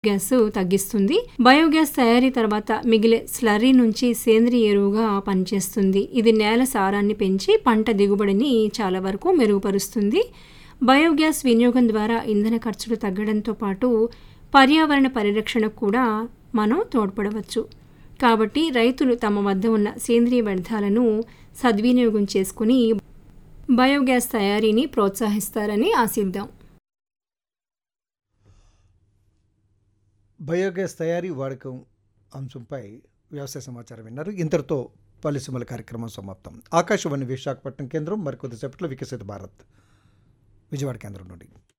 gas తగ్గిస్తుంది biogas తయారీ తర్వాత మిగిలే స్లర్రీ నుంచి సేంద్రియ ఎరువుగా పనిచేస్తుంది ఇది నేల సారాన్ని పెంచి పంట దిగుబడిని చాలా వరకు మెరుగుపరుస్తుంది బయోగ్యాస్ వినియోగం ద్వారా ఇంధన ఖర్చులు తగ్గడంతో పాటు పర్యావరణ పరిరక్షణకు కూడా మనం తోడ్పడవచ్చు కాబట్టి రైతులు తమ వద్ద ఉన్న సేంద్రియ వ్యర్థాలను సద్వినియోగం చేసుకుని బయోగ్యాస్ తయారీని ప్రోత్సహిస్తారని ఆశిద్దాం బయోగ్యాస్ తయారీ వాడకం అంశంపై వ్యవసాయ సమాచారం విన్నారు ఇంతటితో పలుసుమల కార్యక్రమం సమాప్తం ఆకాశవాణి విశాఖపట్నం కేంద్రం మరికొద్దిసేపట్లో వికసిత భారత్ విజయవాడ కేంద్రం నుండి